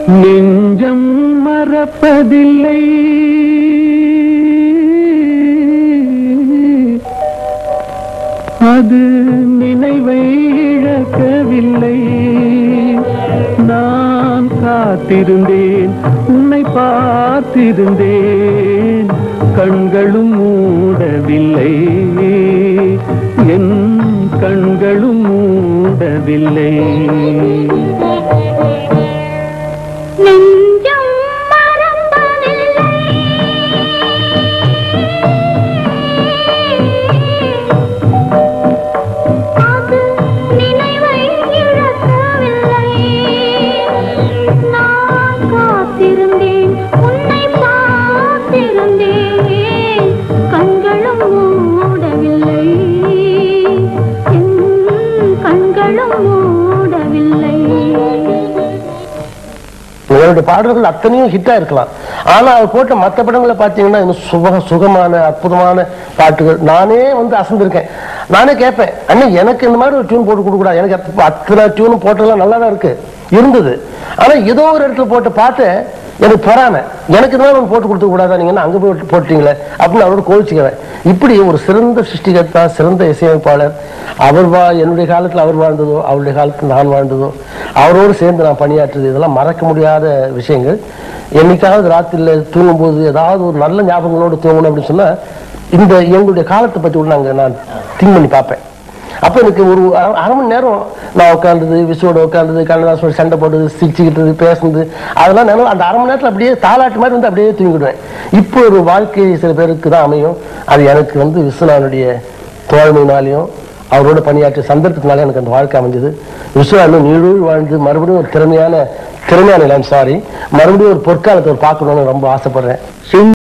நெஞ்சம் மறப்பதில்லை அது நினைவை இழக்கவில்லை நான் காத்திருந்தேன் உன்னை பார்த்திருந்தேன் கண்களும் மூடவில்லை என் கண்களும் மூடவில்லை நெஞ்சம் மறப்பதில்லை அது நினைவை இழக்கவில்லை நான் காத்திருந்தேன் உன்னை பார்த்திருந்தேன் கண்களும் மூடவில்லை என் கண்களும் மூடவில்லை இவருடைய பாடல்கள் அத்தனையும் ஹிட்டா இருக்கலாம் ஆனா அவர் போட்ட மற்ற படங்களை பார்த்தீங்கன்னா இன்னும் சுக சுகமான அற்புதமான பாட்டுகள் நானே வந்து அசந்திருக்கேன் நானே கேட்பேன் அண்ணா எனக்கு இந்த மாதிரி ஒரு டியூன் போட்டு கொடுக்கூடாது எனக்கு அத்த- அத்தனை டியூனும் போட்டெல்லாம் நல்லா தான் இருக்கு இருந்தது ஆனா ஏதோ ஒரு இடத்துல போட்ட பாட்டு எனக்கு பொறாம எனக்கு இந்த மாதிரி ஒன்று போட்டு கொடுத்து கூடாதா நீங்க என்ன அங்க போய் போட்டீங்களே அப்படின்னு அவரோட கோவிச்சுக்கிறேன் இப்படி ஒரு சிறந்த சிருஷ்டிகர்த்தா சிறந்த இசையமைப்பாளர் அவர் வா என்னுடைய காலத்தில் அவர் வாழ்ந்ததோ அவருடைய காலத்தில் நான் வாழ்ந்ததோ அவரோடு சேர்ந்து நான் பணியாற்றுறது இதெல்லாம் மறக்க முடியாத விஷயங்கள் என்னைக்காவது ராத்திரியில் தூங்கும்போது ஏதாவது ஒரு நல்ல ஞாபகங்களோடு தூங்கணும் அப்படின்னு சொன்னா இந்த எங்களுடைய காலத்தை பற்றி கூட நாங்கள் நான் திங்க் பண்ணி பார்ப்பேன் அப்போ எனக்கு ஒரு அரை அரை மணி நேரம் நான் உட்காந்தது விசுவோட உட்காந்தது கண்ணதாசோட சண்டை போட்டது சிரிச்சுக்கிட்டது பேசுனது அதெல்லாம் நினைவு அந்த அரை மணி நேரத்தில் அப்படியே தாலாட்டு மாதிரி வந்து அப்படியே தூங்கிடுவேன் இப்போ ஒரு வாழ்க்கை சில பேருக்கு தான் அமையும் அது எனக்கு வந்து விஸ்வநாதனுடைய தோழமையினாலையும் அவரோட பணியாற்றிய சந்தர்ப்பத்தினால எனக்கு அந்த வாழ்க்கை அமைஞ்சது விஸ்வநாதன் நீடூழ் வாழ்ந்து மறுபடியும் ஒரு திறமையான திறமையான சாரி மறுபடியும் ஒரு பொற்காலத்தை ஒரு பார்க்கணும்னு ரொம்ப ஆசைப்படுறேன்